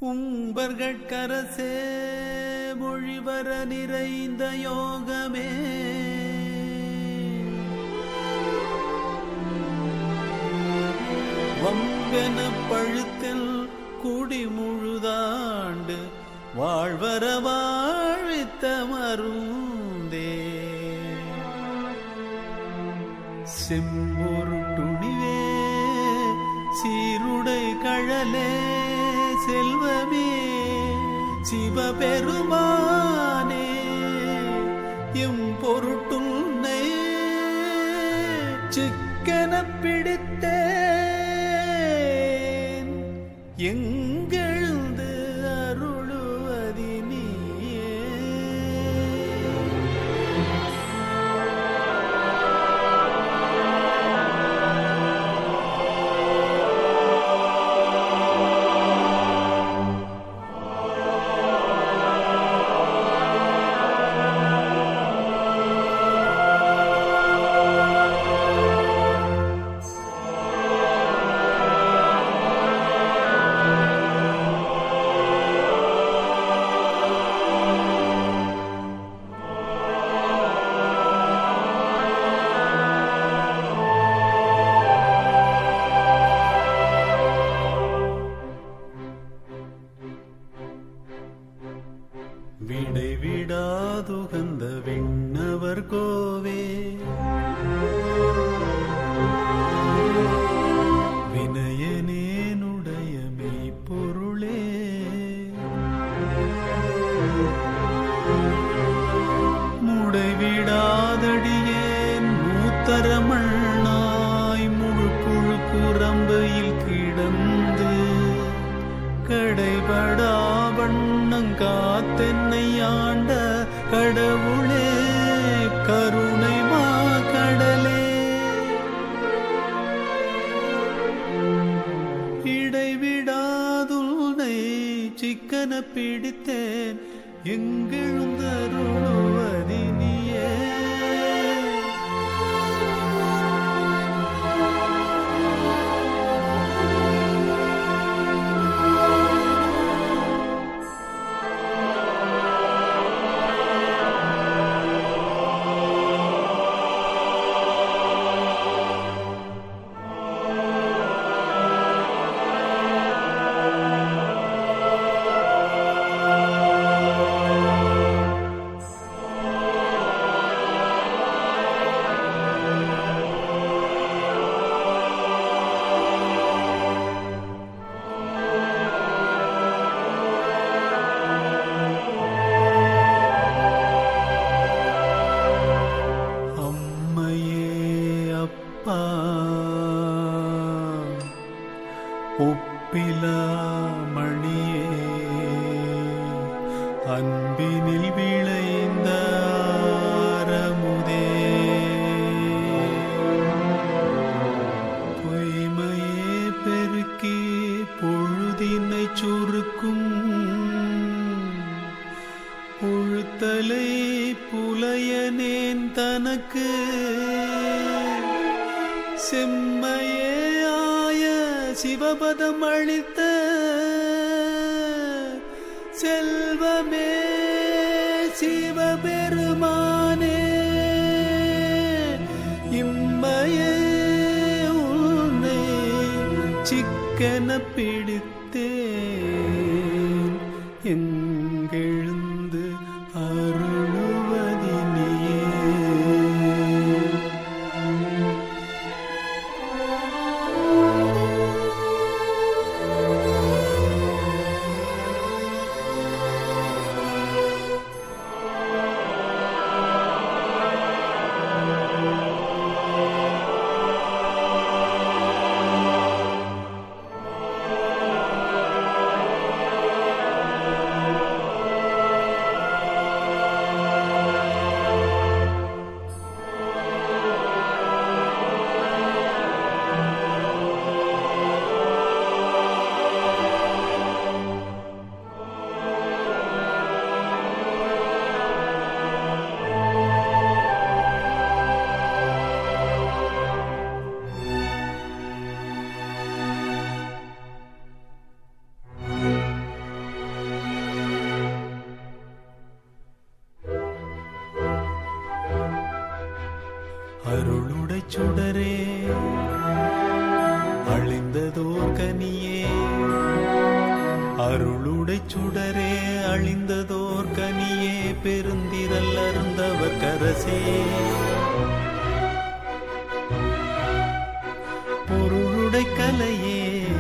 உம்பர்கட்கரசே மொழிவர நிறைந்த யோகமே வம்பென பழுத்தில் குடி முழுதாண்டு வாழ்வர வாழ்வித்த மருந்தே செம்பொரு துணிவே சீருடை கழலே செல்வமே சிவபெருமானே எம் பொருட்டுன்னை சிக்கன பிடித்தேன் எங்கெழுந்து அருளுவதி நீயே விடை விடாதுகந்த விண்ணவர் கோவே வினயனேனுடைய மெய்ப்பொருளே முடைவிடாதடியேன் மூத்தரமண்ணாய் முழு புழு குரம்பையில் கிடந்து கடைபடா வண்ணங் காத்தென்னை ஆண்ட கடவுளே கருணை மா கடலே இடைவிடாதுனை சிக்கன பிடித்தேன் எங்கெழுந்தருளுவதி நீயே அம்மையே அப்பா ஒப்பிலா மணியே அன்பினில் விளைந்த ஆரமுதே பொய்மையே பெருக்கி பொழுதினை சுருக்கும் புழுத்தலை புலையனேன் தனக்கு செம்மையே ஆய சிவபதம் அளித்த செல்வமே சிவபெருமானே இம்மையே உன்னை சிக்கன பிடித்தேன் எங்கெழுந்து அருளுவதி நீயே பொருளுடை சுடரே அழிந்ததோர் கனியே பெருந்திரல் அருந்தவர் கரசே பொருளுடை கலையே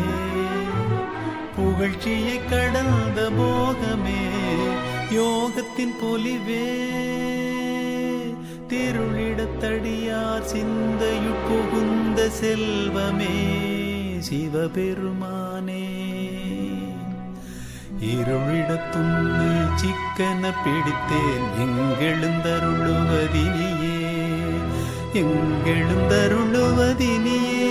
புகழ்ச்சியை கடந்த போகமே யோகத்தின் பொலிவே திருளிடத்தடியார் சிந்தையுட் புகுந்த செல்வமே சிவபெருமானே இருளிடத்துன்னை சிக்கன பிடித்தேன் எங்கெழுந்தருளுவதினியே எங்கெழுந்தருளுவதினியே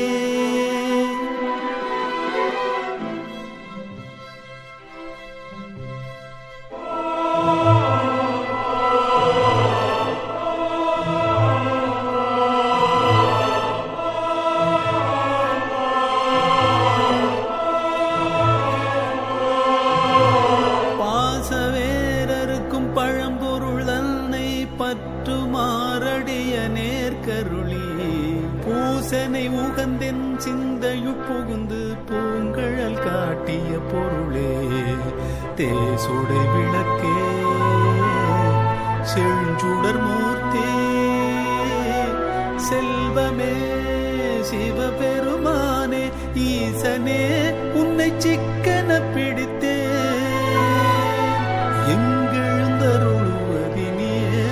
பாசவேரருக்கும் பழம்பொருள் தன்னை பற்றுமாறடிய நேர்கருளி பூசனை உகந்தென் சிந்தையு புகுந்து பூங்கழல் காட்டிய பொருளே தேசுடை விளக்கே செழுஞ்சுடர் மூர்த்தே செல்வமே சிவபெருமானே ஈசனே உன்னை சிக்கன பிடித்தே எங்கெழுந்தருளுவதினியே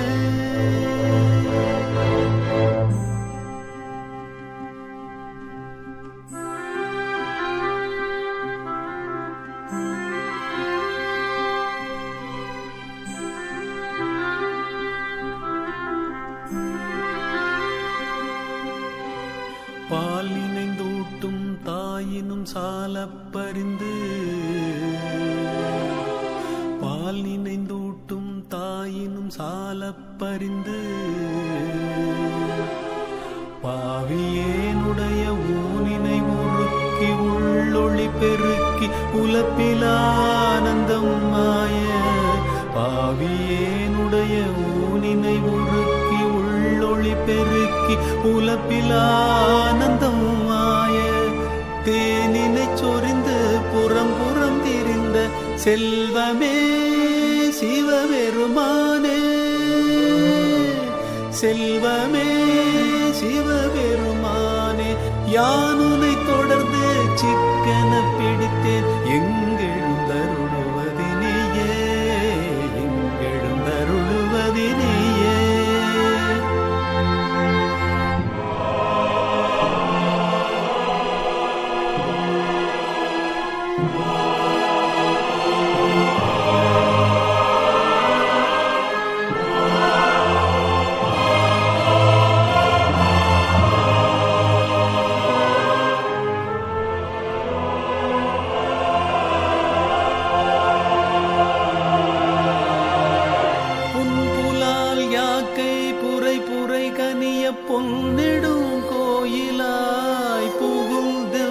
பால் நினைந்தூட்டும் தாயினும் சாலப் பரிந்து பால் நினைந்தூட்டும் தாயினும் சாலப் பரிந்து பாவியேனுடைய ஊனினை உருக்கி உள்ளொளி பெருக்கி உலப்பிலானந்தம் மாய பாவியேனுடைய ஊனினை உருக்கி உள்ளொளி பெருக்கி உலப்பிலானந்தம் மாய தேனினை சொரிந்து புறம் புறம் திரிந்த செல்வமே சிவபெருமானே செல்வமே சிவபெருமானே யானுனை தொடர்ந்து சிக்கன பிடித்தேன் எங்கெழுந்தருளுவதினியே எங்கெழுந்தருளுவதினியே புன்புலால் யாக்கை புரை புரை கனிய பொன்னிடும் கோயிலாய் புகுந்து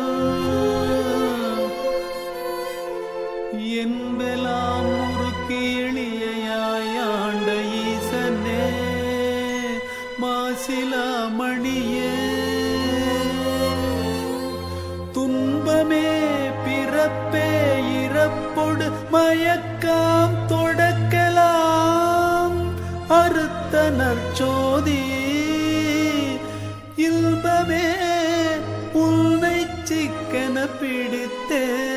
என்பெல்லாம் முறுக்கி எளியாய் ஆண்ட ஈசனே மாசிலா மணியே துன்பமே பிறப்பே இறப்பொடு மயக்காம் தொடக்கலாம் அறுத்த நற்சோதி இல்பமே உன்னை சிக்கன பிடித்தே